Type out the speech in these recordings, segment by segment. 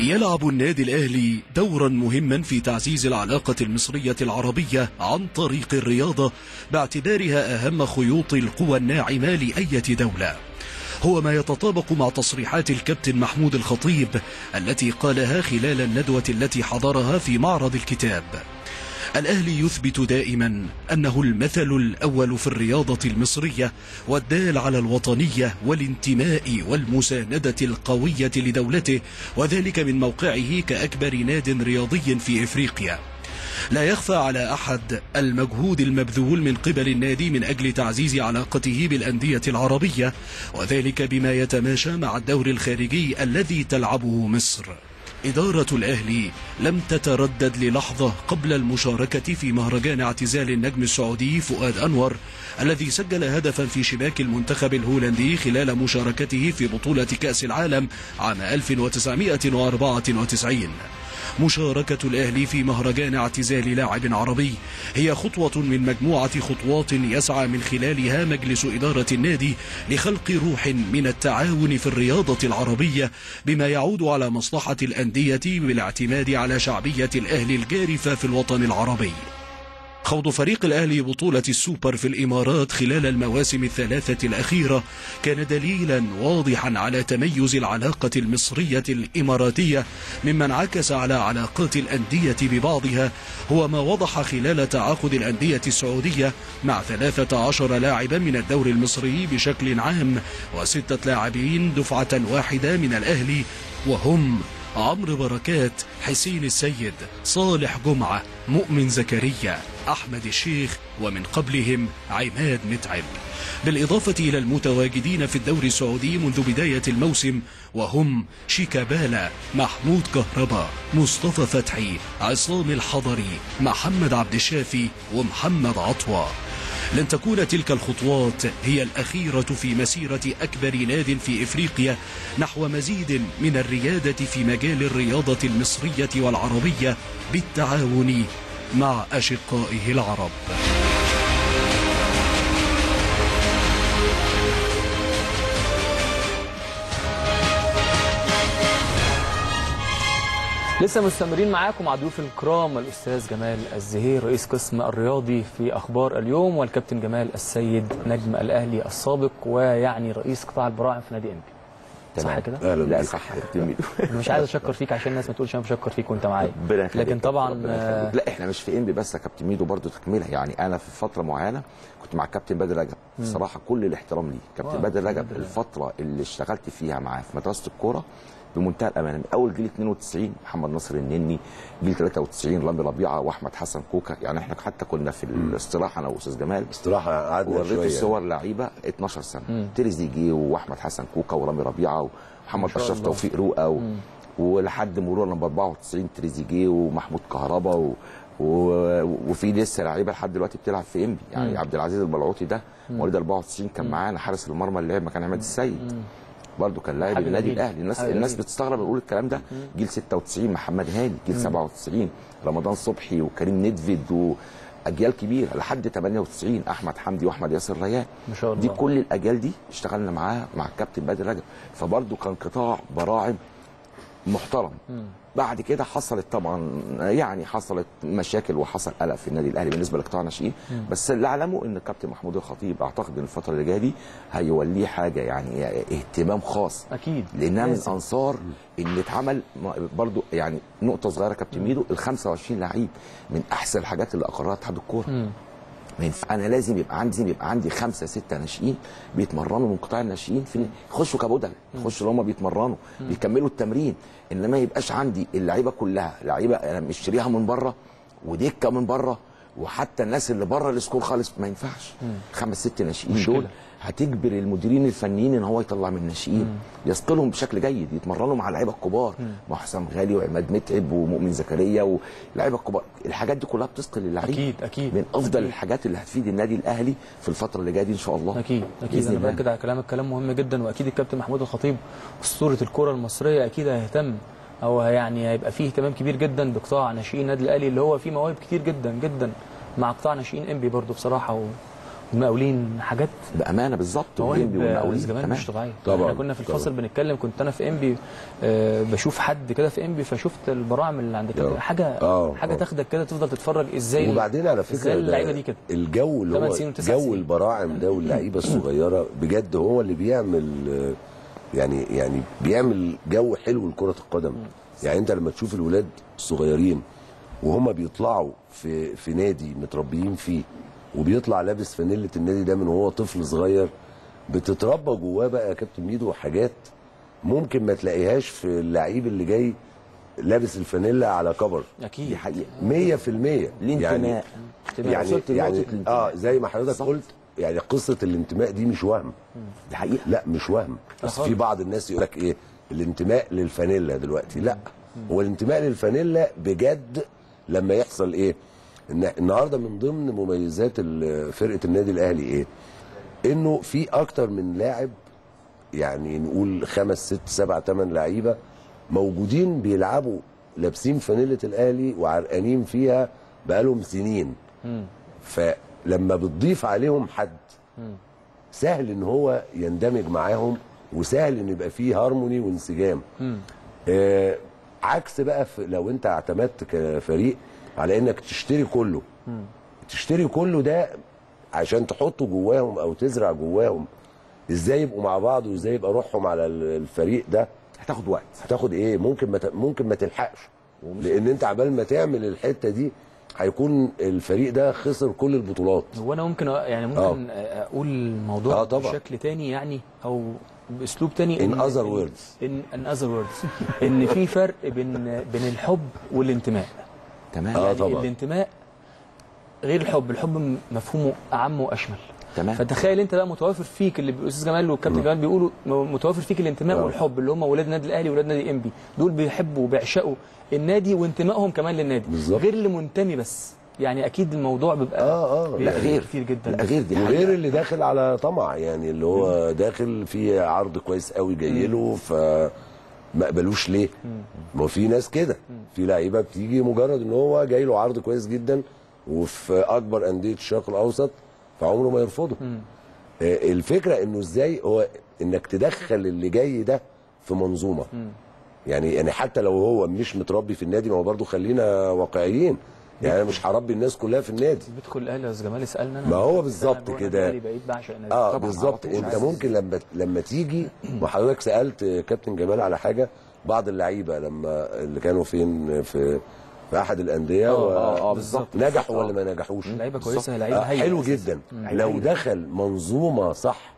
يلعب النادي الأهلي دورا مهما في تعزيز العلاقة المصرية العربية عن طريق الرياضة باعتبارها أهم خيوط القوى الناعمة لأية دولة هو ما يتطابق مع تصريحات الكابتن محمود الخطيب التي قالها خلال الندوة التي حضرها في معرض الكتاب الأهلي يثبت دائما أنه المثل الأول في الرياضة المصرية والدال على الوطنية والانتماء والمساندة القوية لدولته وذلك من موقعه كأكبر ناد رياضي في إفريقيا لا يخفى على أحد المجهود المبذول من قبل النادي من أجل تعزيز علاقته بالأندية العربية وذلك بما يتماشى مع الدور الخارجي الذي تلعبه مصر إدارة الأهلي لم تتردد للحظة قبل المشاركة في مهرجان اعتزال النجم السعودي فؤاد أنور الذي سجل هدفا في شباك المنتخب الهولندي خلال مشاركته في بطولة كأس العالم عام 1994 مشاركة الأهلي في مهرجان اعتزال لاعب عربي هي خطوة من مجموعة خطوات يسعى من خلالها مجلس إدارة النادي لخلق روح من التعاون في الرياضة العربية بما يعود على مصلحة الأندية بالاعتماد على شعبية الأهلي الجارفة في الوطن العربي خوض فريق الأهلي بطولة السوبر في الإمارات خلال المواسم الثلاثة الأخيرة كان دليلا واضحا على تميز العلاقة المصرية الإماراتية مما انعكس على علاقات الأندية ببعضها هو ما وضح خلال تعاقد الأندية السعودية مع 13 لاعبا من الدور المصري بشكل عام وستة لاعبين دفعة واحدة من الأهلي وهم عمرو بركات حسين السيد صالح جمعة مؤمن زكريا أحمد الشيخ ومن قبلهم عماد متعب بالإضافة إلى المتواجدين في الدوري السعودي منذ بداية الموسم وهم شيكابالا محمود كهربا مصطفى فتحي عصام الحضري محمد عبد الشافي ومحمد عطوة لن تكون تلك الخطوات هي الأخيرة في مسيرة أكبر ناد في إفريقيا نحو مزيد من الريادة في مجال الرياضة المصرية والعربية بالتعاون مع أشقائه العرب لسه مستمرين معاكم مع ضيوف الكرام الاستاذ جمال الزهير رئيس قسم الرياضي في اخبار اليوم والكابتن جمال السيد نجم الاهلي السابق ويعني رئيس قطاع البراعم في نادي انبي صح كده؟ اهلا لا بيك. صح يا كابتن ميدو انا مش عايز اشكر فيك عشان الناس ما تقولش انا بشكر فيك وانت معايا ربنا يخليك لكن طبعا ربنا آه، يخليك. لا احنا مش في انبي بس يا كابتن ميدو برضه تكمله يعني انا في فتره معينه كنت مع الكابتن بدر رجب الصراحه كل الاحترام ليه كابتن واو، بدر رجب بدر. الفتره اللي اشتغلت فيها معاه في مدرسه الكوره بمنتهى الامانه من اول جيل 92 محمد نصر النني جيل 93 رامي ربيعه واحمد حسن كوكا يعني احنا حتى كنا في الاستراحه انا واستاذ جمال استراحه قعدنا وريته شويه صور لعيبه 12 سنه تريزيجيه واحمد حسن كوكا ورامي ربيعه ومحمد شاء اشرف الله. توفيق رؤى و... ولحد مرور نمبر 94 تريزيجيه ومحمود كهربا و... و... وفي لسه لعيبه لحد دلوقتي بتلعب في انبي يعني عبد العزيز البلعوطي ده مواليد 94 كان معانا حارس المرمى اللي لعب مكان عماد السيد برضه كان لاعب حاجة النادي جميلة. الاهلي الناس حاجة الناس جميلة. بتستغرب نقول الكلام ده جيل 96 محمد هاني جيل 97 رمضان صبحي وكريم ندفد واجيال كبيره لحد 98 احمد حمدي واحمد ياسر ريان ما شاء الله دي كل الاجيال دي اشتغلنا معاه مع الكابتن بدر رجب فبرضه كان قطاع براعم محترم بعد كده حصلت طبعا يعني حصلت مشاكل وحصل قلق في النادي الاهلي بالنسبه لقطاع الناشئين بس اللي اعلمه ان الكابتن محمود الخطيب اعتقد ان الفتره اللي جايه دي هيوليه حاجه يعني اهتمام خاص اكيد لانها من لازم. انصار ان اتعمل م- برضو يعني نقطه صغيره كابتن ميدو ال 25 لعيب من احسن الحاجات اللي اقرها اتحاد الكوره ما ينفع انا لازم يبقى عندي لازم يبقى عندي خمسه سته ناشئين بيتمرنوا من قطاع الناشئين في يخشوا كبدل يخشوا اللي هم بيتمرنوا بيكملوا التمرين انما ما يبقاش عندي اللعيبه كلها لعيبه انا مشتريها من بره ودكه من بره وحتى الناس اللي بره السكور خالص ما ينفعش خمس ست ناشئين مشكلة. دول هتجبر المديرين الفنيين ان هو يطلع من الناشئين يثقلهم بشكل جيد يتمرنوا مع اللعيبه الكبار مع حسام غالي وعماد متعب ومؤمن زكريا واللعيبه الكبار الحاجات دي كلها بتثقل اللعيب اكيد اكيد من افضل أكيد. الحاجات اللي هتفيد النادي الاهلي في الفتره اللي جايه دي ان شاء الله اكيد اكيد بإذن انا الله. باكد على كلامك كلام مهم جدا واكيد الكابتن محمود الخطيب اسطوره الكره المصريه اكيد هيهتم او يعني هيبقى فيه اهتمام كبير جدا بقطاع ناشئين النادي الاهلي اللي هو فيه مواهب كتير جدا جدا مع قطاع ناشئين انبي برضو بصراحه و... المقاولين حاجات بامانه بالظبط مواهب والإنبي آه، والمقاولين كمان كمان. مش طبيعيه طبعاً، احنا كنا في الفصل طبعاً. بنتكلم كنت انا في انبي آه بشوف حد كده في انبي فشفت البراعم اللي عند كده آه. حاجه آه، حاجه آه. تاخدك كده تفضل تتفرج ازاي وبعدين على فكره ازاي ده اللعيبه دي كده الجو اللي تمن هو سنين وتسع جو سنين. البراعم ده واللعيبه الصغيره بجد هو اللي بيعمل آه، يعني يعني بيعمل جو حلو لكره القدم يعني انت لما تشوف الولاد الصغيرين وهم بيطلعوا في في نادي متربيين فيه وبيطلع لابس فانيله النادي ده من وهو طفل صغير بتتربى جواه بقى يا كابتن ميدو حاجات ممكن ما تلاقيهاش في اللعيب اللي جاي لابس الفانيلا على كبر اكيد دي حقيقه 100% الانتماء انتماء. يعني وصلت لنقطة يعني الانتماء. اه زي ما حضرتك بالظبط. قلت يعني قصه الانتماء دي مش وهم دي حقيقه لا مش وهم بس خالص. في بعض الناس يقول لك ايه الانتماء للفانيلا دلوقتي لا هو الانتماء للفانيلا بجد لما يحصل ايه إن النهارده من ضمن مميزات ال- فرقه النادي الاهلي ايه انه في اكتر من لاعب يعني نقول خمس ست سبع ثمان لعيبه موجودين بيلعبوا لابسين فانيله الاهلي وعرقانين فيها بقالهم سنين فلما بتضيف عليهم حد سهل ان هو يندمج معاهم وسهل ان يبقى فيه هارموني وانسجام آه عكس بقى في لو انت اعتمدت كفريق على انك تشتري كله تشتري كله ده عشان تحطه جواهم او تزرع جواهم ازاي يبقوا مع بعض وازاي يبقى روحهم على ال- الفريق ده هتاخد وقت هتاخد ايه ممكن ما ت- ممكن ما تلحقش لان انت عبال ما تعمل الحته دي هيكون الفريق ده خسر كل البطولات هو انا ممكن أ- يعني ممكن اقول الموضوع آه، طبعا. بشكل تاني يعني او باسلوب تاني In other words. ان ان اذر ووردز ان في فرق بين بين الحب والانتماء تمام آه، يعني طبعا. الانتماء غير الحب الحب م- مفهومه اعم واشمل تمام. فتخيل انت بقى متوافر فيك اللي الاستاذ جمال والكابتن جمال بيقولوا م- متوافر فيك الانتماء آه. والحب اللي هم ولاد النادي الاهلي وولاد نادي انبي دول بيحبوا وبيعشقوا النادي وانتمائهم كمان للنادي بالظبط. غير اللي منتمي بس يعني اكيد الموضوع بيبقى اه اه بيبقى لا، غير. كتير جدا لا غير دي وغير حقيقة. اللي داخل على طمع يعني اللي هو داخل في عرض كويس قوي جاي له ف ما قبلوش ليه؟ ما هو في ناس كده في لعيبه بتيجي مجرد ان هو جاي له عرض كويس جدا وفي اكبر انديه الشرق الاوسط فعمره ما يرفضه. آه، الفكره انه ازاي هو انك تدخل اللي جاي ده في منظومه. يعني يعني حتى لو هو مش متربي في النادي ما هو برضه خلينا واقعيين يعني انا مش هربي الناس كلها في النادي بيدخل الاهلي يا استاذ جمال يسالنا انا ما هو أنا بالظبط بروح كده. الأهلي بعيد بعشق النادي اه طبعاً، بالظبط على طول انت عايز. ممكن لما لما تيجي وحضرتك سالت كابتن جمال على حاجه بعض اللعيبه لما اللي كانوا فين في في احد الانديه آه، و- آه، آه، بالظبط. نجحوا ولا ما نجحوش لعيبه كويسه لعيبه آه هايله حلو أساساً. جدا لو دخل منظومه صح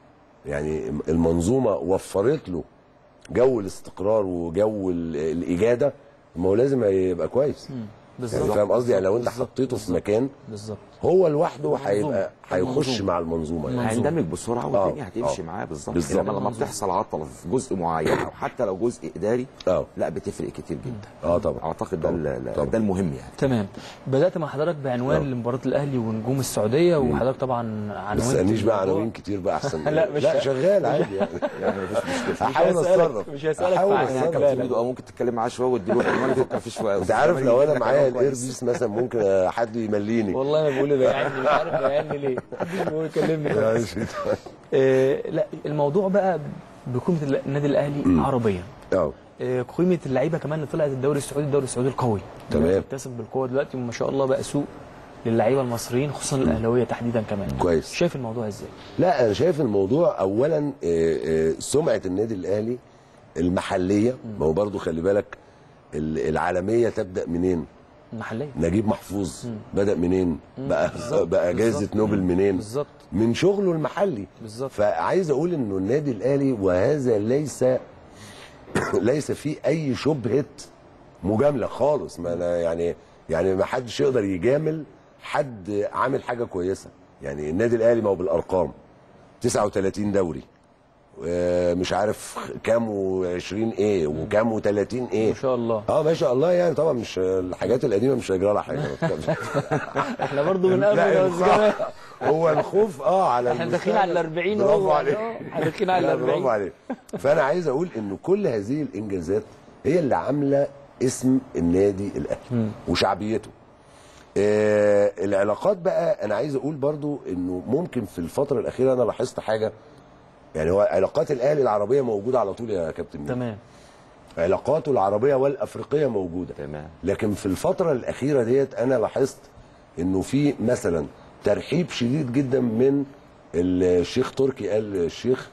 يعني المنظومه وفرت له جو الاستقرار وجو ال- الاجاده ما هو لازم يبقى كويس يعني بالظبط فاهم قصدي يعني لو انت بالظبط. حطيته في مكان بالظبط هو لوحده هيبقى المنظومة. هيخش مع المنظومه يعني هيندمج بسرعه آه، والدنيا هتمشي آه. معاه بالظبط بالظبط. انما لما بتحصل عطله في جزء معين او حتى لو جزء اداري اه لا بتفرق كتير جدا اه طبعا اعتقد ده ال- طبعاً. ده المهم يعني تمام بدات مع حضرتك بعنوان آه. مباراه الاهلي ونجوم السعوديه وحضرتك طبعا ما عنوان تسالنيش بقى عناوين كتير بقى احسن لا، مش- لا شغال عادي يعني يعني مفيش مشكله هحاول هسألك- اتصرف مش هسألك هحاول في اتصرف لا، لا. اه ممكن تتكلم معاه شويه واديله عنوان يفكر فيه شويه انت عارف لو انا معايا كلام كويس. الايربيس مثلا ممكن حد يمليني والله انا بقول بيعني مش عارف بيعني ليه محدش بيقول يكلمني خالص. ماشي. آه، لا الموضوع بقى بقيمه النادي الاهلي عربيا اه آه، قيمه اللعيبه كمان اللي طلعت الدوري السعودي الدوري السعودي القوي تمام. بتكتسب بالقوه دلوقتي وما شاء الله بقى سوق للعيبه المصريين خصوصا الاهلاويه تحديدا كمان كويس. شايف الموضوع ازاي لا انا شايف الموضوع اولا آه، آه، سمعه النادي الاهلي المحليه ما هو برضو خلي بالك ال- العالميه تبدا منين محليا نجيب محفوظ بدا منين بقى بقى جائزه بالظبط. نوبل منين بالظبط من شغله المحلي بالظبط. فعايز اقول انه النادي الاهلي وهذا ليس ليس فيه اي شبهه مجامله خالص ما أنا يعني يعني ما حدش يقدر يجامل حد عامل حاجه كويسه يعني النادي الاهلي ما هو بالارقام 39 دوري آه، مش عارف كام و20 ايه وكام و30 ايه ما شاء الله اه ما شاء الله يعني طبعا مش الحاجات القديمه مش هيجرى لها حاجه احنا برضو من قبل لا يا الخوف- أستاذ جمال. هو الخوف اه على احنا داخلين على ال 40 برافو وهو عليك آه، احنا داخلين على لا، ال برافو 40 عليك فانا عايز اقول ان كل هذه الانجازات هي اللي عامله اسم النادي الاهلي وشعبيته آه العلاقات بقى انا عايز اقول برضو انه ممكن في الفتره الاخيره انا لاحظت حاجه يعني هو علاقات الاهلي العربيه موجوده على طول يا كابتن ميدو. تمام علاقاته العربيه والافريقيه موجوده تمام. لكن في الفتره الاخيره ديت انا لاحظت انه في مثلا ترحيب شديد جدا من الشيخ تركي ال الشيخ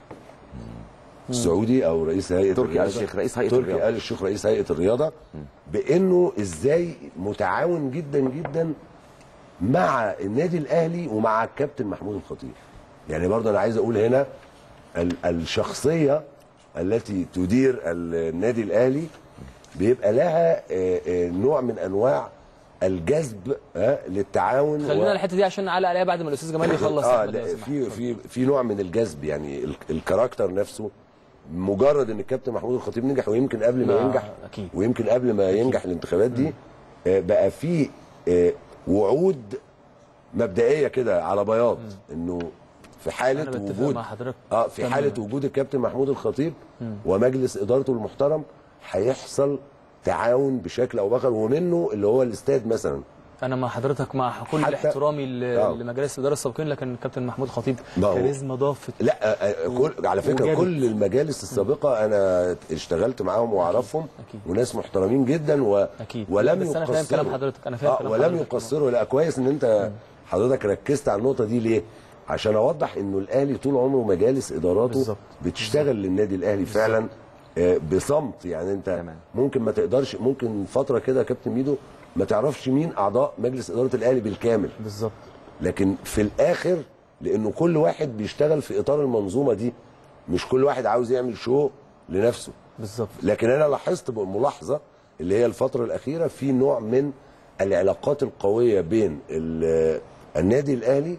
السعودي او رئيس هيئه تركي آل الرياضة. الشيخ رئيس هيئة تركي الرياضة. ال الشيخ رئيس هيئه الرياضه بانه ازاي متعاون جدا جدا مع النادي الاهلي ومع الكابتن محمود الخطيب يعني برضه انا عايز اقول هنا ال- الشخصيه التي تدير النادي الاهلي بيبقى لها آه، آه، نوع من انواع الجذب آه، للتعاون خلينا الحته دي عشان نعلق عليها بعد ما الاستاذ جمال يخلص اه أحمد لو لا سمحت. في في في نوع من الجذب يعني ال- الكاركتر نفسه مجرد ان الكابتن محمود الخطيب نجح ويمكن قبل ما لا، ينجح أكيد. ويمكن قبل ما ينجح الانتخابات دي آه، بقى في آه، وعود مبدئيه كده على بياض انه في حاله أنا بتفق وجود مع حضرتك اه في تماماً. حاله وجود الكابتن محمود الخطيب ومجلس ادارته المحترم هيحصل تعاون بشكل او باخر ومنه اللي هو الاستاد مثلا انا مع حضرتك مع كل حتى- احترامي ل- آه. لمجالس الاداره السابقين لكن كابتن محمود خطيب ما هو- كاريزما ضافت لا آه، آه، كل على فكره وجابت. كل المجالس السابقه انا اشتغلت معاهم واعرفهم أكيد. وناس محترمين جدا و... أكيد. ولم بس أنا فاهم يقصروا كلام حضرتك، أنا فاهم آه كلام ولم حضرتك. يقصروا لا كويس ان انت حضرتك ركزت على النقطه دي ليه عشان اوضح انه الاهلي طول عمره مجالس اداراته بالظبط. بتشتغل للنادي الاهلي فعلا آه، بصمت يعني انت تمام. ممكن ما تقدرش ممكن فتره كده يا كابتن ميدو ما تعرفش مين اعضاء مجلس اداره الاهلي بالكامل بالظبط لكن في الاخر لانه كل واحد بيشتغل في اطار المنظومه دي مش كل واحد عاوز يعمل شو لنفسه بالظبط لكن انا لاحظت ملاحظه اللي هي الفتره الاخيره في نوع من العلاقات القويه بين ال- النادي الاهلي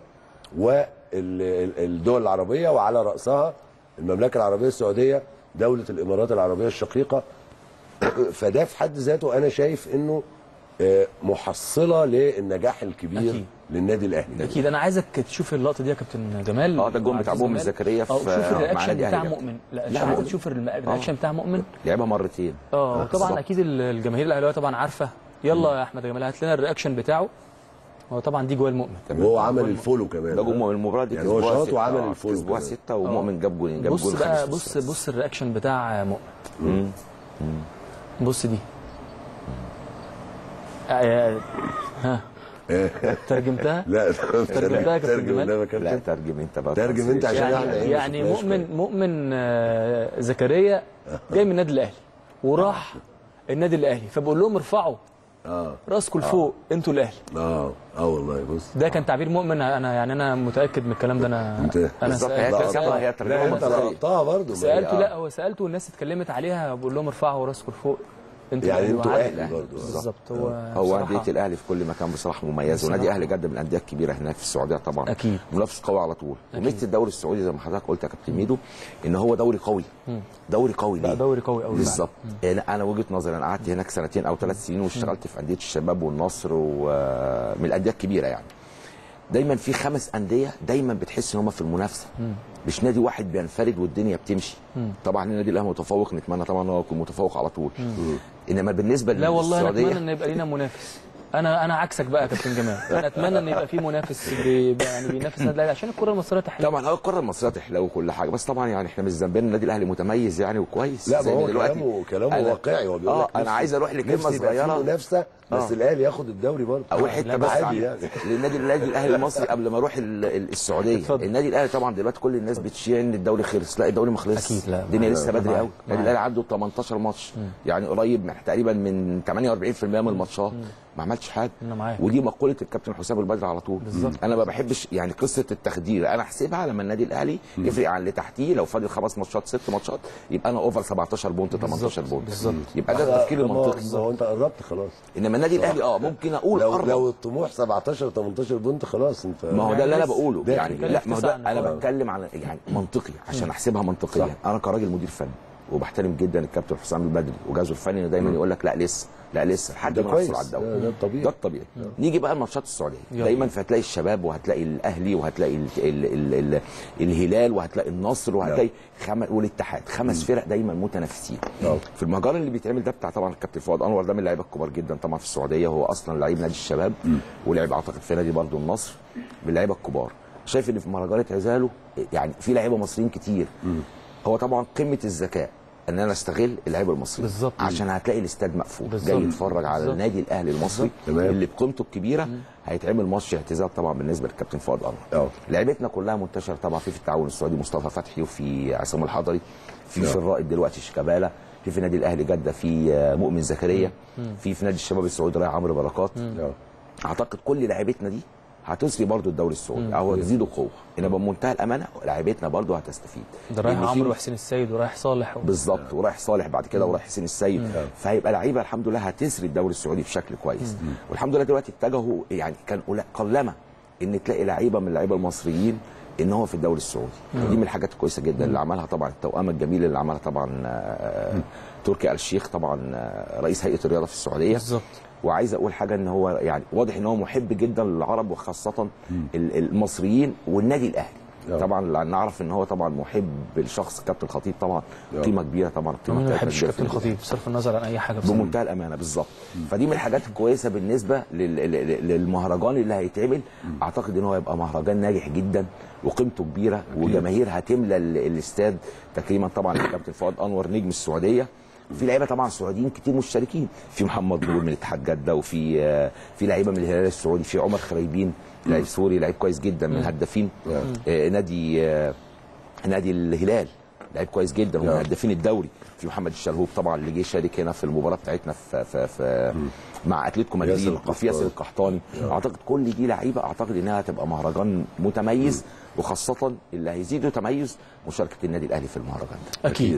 والدول العربيه وعلى راسها المملكه العربيه السعوديه دوله الامارات العربيه الشقيقه فده في حد ذاته انا شايف انه آه، محصله للنجاح الكبير أكيد. للنادي الاهلي اكيد انا عايزك تشوف اللقطه دي يا كابتن جمال آه، ده الجون بتاع عزيز مؤمن جمال. زكريا في- اه شوف مع الرياكشن نادي بتاع أهلي. مؤمن لا لا، مش عايزك مؤمن. تشوف الم- الرياكشن بتاع مؤمن لعبها مرتين اه طبعا بالظبط. اكيد ال- الجماهير الاهلاويه طبعا عارفه يلا يا احمد جمال هات لنا الرياكشن بتاعه هو طبعا دي جوال مؤمن وهو عمل الفولو كمان ده جون المباراه دي يعني هو كسبوها شاط ستة. وعمل آه، الفولو كسبوها كمان. سته ومؤمن جاب جولين جاب بص جول بقى خامس بص والسادس. بص الرياكشن بتاع مؤمن بص دي آه، ها ترجمتها لا ترجمتها يا كابتن ترجم جمال؟ ده يا كابتن. لا ترجم انت بقى ترجم انت عشان يعني احنا ايه يعني ما شفناش مؤمن مؤمن آه، زكريا جاي من النادي الاهلي وراح النادي الاهلي فبقول لهم ارفعوا اه راسكم لفوق انتوا الاهلي اه اه والله بص ده كان تعبير مؤمن انا يعني انا متاكد من الكلام ده انا انت- انا بالظبط هي سألت- ترجمه هي لا ترجمه انت مصريه لقطتها برضه ما هي- سالته آه. لا هو سالته والناس اتكلمت عليها بقول لهم ارفعوا راسكم لفوق انتوا يعني الأهلي. انتوا وعادي. اهلي برضه بالظبط هو هو بصراحة- انديه الاهلي في كل مكان بصراحه مميز بصراحة. ونادي اهلي جده من الانديه الكبيره هناك في السعوديه طبعا أكيد. منافس قوي على طول وميزه الدوري السعودي زي ما حضرتك قلت يا كابتن ميدو ان هو دوري قوي دوري قوي لا ليه؟ دوري قوي قوي بالظبط انا انا وجهه نظري انا قعدت هناك سنتين او ثلاث سنين واشتغلت في انديه الشباب والنصر ومن الانديه الكبيره يعني دايما في خمس انديه دايما بتحس ان هم في المنافسه مش نادي واحد بينفرد والدنيا بتمشي طبعا النادي الاهلي متفوق نتمنى طبعا ان هو يكون متفوق على طول انما بالنسبه لا والله انا للسعوديه اتمنى ان يبقى لينا منافس انا انا عكسك بقى يا كابتن جمال انا اتمنى ان يبقى في منافس بي يعني بينافس النادي الاهلي عشان الكره المصريه تحلو طبعا هو القاره المصريه تحلو وكل حاجه بس طبعا يعني احنا مش ذنبنا النادي الاهلي متميز يعني وكويس لا ما زي هو دلوقتي. كلامه كلامه أنا- واقعي هو بيقول اه لك انا نفسي- عايز اروح لكلمه نفسي يبقى في صغيره منافسه بس آه. الاهلي ياخد الدوري برضه اول حته لا، بس عادي عن- يعني للنادي النادي الاهلي المصري قبل ما اروح ال- ال- السعوديه اتفضل. النادي الاهلي طبعا دلوقتي كل الناس بتشيع ان الدوري خلص لا الدوري ما خلصش أكيد، لا. الدنيا لسه بدري معاك. قوي النادي الاهلي عنده 18 ماتش يعني قريب من تقريبا من 48% من الماتشات ما عملش حاجه أنا معاك. ودي مقوله الكابتن حسام البدري على طول بالظبط. انا ما بحبش يعني قصه التخدير انا احسبها لما النادي الاهلي يفرق عن اللي تحتيه لو فاضل خمس ماتشات ست ماتشات يبقى انا اوفر 17 بونت 18 بونت بالظبط. يبقى ده التفكير ما هو- المنطقي ما هو انت قربت خلاص انما النادي الاهلي اه ممكن اقول لو قرب. لو الطموح 17 18 بونت خلاص انت ما هو ده اللي انا بقوله ده يعني بيتكلم لا في ما هو تسعة ده انا نقاط. بتكلم على يعني منطقي عشان احسبها منطقيا انا كراجل مدير فني وبحترم جدا الكابتن حسام البدري وجهازه الفني إنه دايما يقول لك لا لسه لا لسه لحد ده ما كويس. نحصل على الدوري ده- ده الطبيعي. ده الطبيعي نيجي بقى الماتشات السعوديه يلا. دايما فهتلاقي الشباب وهتلاقي الاهلي وهتلاقي ال ال ال ال الهلال وهتلاقي النصر وهتلاقي خم... والاتحاد خمس فرق دايما متنافسين نعم. في المهرجان اللي بيتعمل ده بتاع طبعا الكابتن فؤاد انور ده من اللعيبه الكبار جدا طبعا في السعوديه هو اصلا لعيب نادي الشباب ولعب اعتقد في نادي برضه النصر من اللعيبه الكبار شايف ان في مهرجان عزاله يعني في لعيبه مصريين كتير هو طبعا قمه الذكاء ان انا استغل اللعيبه المصريين بالظبط. عشان هتلاقي الاستاد مقفول بالظبط. جاي يتفرج على بالظبط. النادي الاهلي المصري تمام. اللي بقيمته الكبيره هيتعمل ماتش اعتزال طبعا بالنسبه للكابتن فؤاد انور اه. لعيبتنا كلها منتشره طبعا في في التعاون السعودي مصطفى فتحي وفي عصام الحضري في في الرائد دلوقتي شيكابالا في في نادي الاهلي جده في آه، مؤمن زكريا في في نادي الشباب السعودي رايح عمرو بركات اه. اعتقد كل لعيبتنا دي هتسري برضو الدوري السعودي او تزيده قوه انما بمنتهى الامانه لعيبتنا برضو هتستفيد ده رايح لأن في- عمرو وحسين السيد ورايح صالح و... بالظبط ورايح صالح بعد كده ورايح حسين السيد فهيبقى لعيبه الحمد لله هتسري الدوري السعودي بشكل كويس والحمد لله دلوقتي اتجهوا يعني كان قل- قلما ان تلاقي لعيبه من اللعيبه المصريين ان هو في الدوري السعودي ودي من الحاجات الكويسه جدا اللي عملها طبعا التوأمه الجميله اللي عملها طبعا آه، تركي آل الشيخ طبعا آه، رئيس هيئه الرياضه في السعوديه بالظبط وعايز اقول حاجه ان هو يعني واضح ان هو محب جدا للعرب وخاصه ال- المصريين والنادي الاهلي آه. طبعا لان نعرف ان هو طبعا محب للشخص كابتن خطيب طبعا آه. قيمه كبيره طبعا قيمه ما بتاعتنا بحبش كبيرة في كابتن النادي. خطيب بصرف النظر عن اي حاجه بصراحة. بمنتهى الامانه بالظبط فدي من الحاجات الكويسه بالنسبه لل- لل- للمهرجان اللي هيتعمل اعتقد ان هو هيبقى مهرجان ناجح جدا وقيمته كبيره وجماهير هتملى ال- الاستاد تكريما طبعا للكابتن فؤاد انور نجم السعوديه في لعيبه طبعا سعوديين كتير مشتركين في محمد نور من اتحاد جده وفي آه، في لعيبه من الهلال السعودي في عمر خريبين لعيب سوري لعيب كويس جدا من هدافين آه، نادي آه، نادي الهلال لعيب كويس جدا ومن نعم. هدافين الدوري في محمد الشلهوب طبعا اللي جه شارك هنا في المباراه بتاعتنا في, في, في مع اتلتيكو ياسر مدريد القحطاني. وفي ياسر القحطاني اعتقد كل دي لعيبه اعتقد انها هتبقى مهرجان متميز وخاصه اللي هيزيدوا تميز مشاركه النادي الاهلي في المهرجان ده اكيد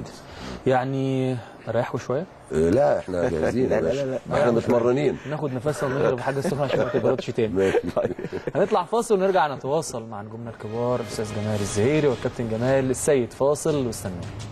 يعني ريحوا شويه اه، لا احنا جاهزين لا، يا لا، باشا. لا، احنا متمرنين ناخد نفسنا ونشرب حاجه سخنه عشان ما تبردش تاني ماشي هنطلع فاصل ونرجع نتواصل مع نجومنا الكبار الاستاذ جمال الزهيري والكابتن جمال السيد فاصل واستنوا